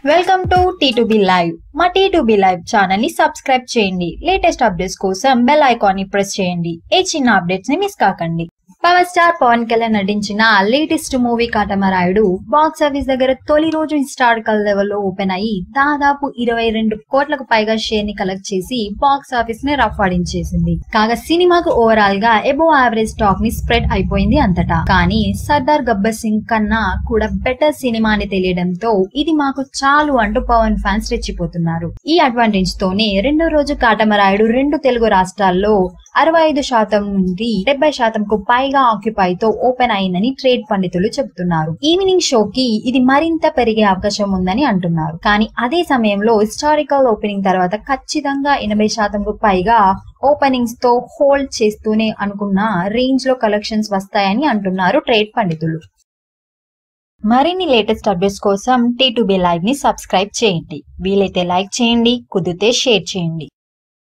welcome to T two B live మా T two B live channel ని subscribe చేయండి latest updates కోసం bell icon ని press చేయండి ఏ చిన్న అప్డేట్స్ ని మిస్ కాకండి పవర్ స్టార్ పవన్ కళ్యాణ్ నటించిన latest movie Katamarayudu box office దగ్గర తొలి రోజు హిస్టారికల్ లెవెల్లో ఓపెన్ అయ్యి దాదాపు ఇరవై రెండు కోట్లకు పైగా షేర్ ని కలెక్ట్ చేసి బాక్స్ ఆఫీస్ ని రఫ్ ఆడించేసింది కాగా సినిమాకు ఓవరాల్ గా ఎబో యావరేజ్ టాక్ ని స్ప్రెడ్ అయిపోయింది అంతటా కానీ సర్దార్ గబ్బర్ సింగ్ కన్నా కూడా బెటర్ సినిమా అని తెలియడంతో ఇది మాకు చాలు అంటూ పవన్ ఫ్యాన్స్ రెచ్చిపోతున్నారు ఈ అడ్వాంటేజ్ తోనే రెండో రోజు కాటమరాయుడు రెండు తెలుగు రాష్ట్రాల్లో అరవై ఐదు శాతం నుండి డెబ్బై శాతంకు పైగా ఆక్యుపై తో ఓపెన్ అయిందని ట్రేడ్ పండితులు చెబుతున్నారు ఈవినింగ్ షోకి ఇది మరింత పెరిగే అవకాశం ఉందని అంటున్నారు కానీ అదే సమయంలో హిస్టారికల్ ఓపెనింగ్ తర్వాత ఖచ్చితంగా ఎనభై శాతంకు పైగా ఓపెనింగ్స్ తో హోల్డ్ చేస్తూనే అనుకున్న రేంజ్ లో కలెక్షన్స్ వస్తాయని అంటున్నారు ట్రేడ్ పండితులు మరిన్ని లేటెస్ట్ అప్డేట్స్ కోసం టీ టు బి లైవ్ ని సబ్స్క్రైబ్ చేయండి వీలైతే లైక్ చేయండి కుదిరితే షేర్ చేయండి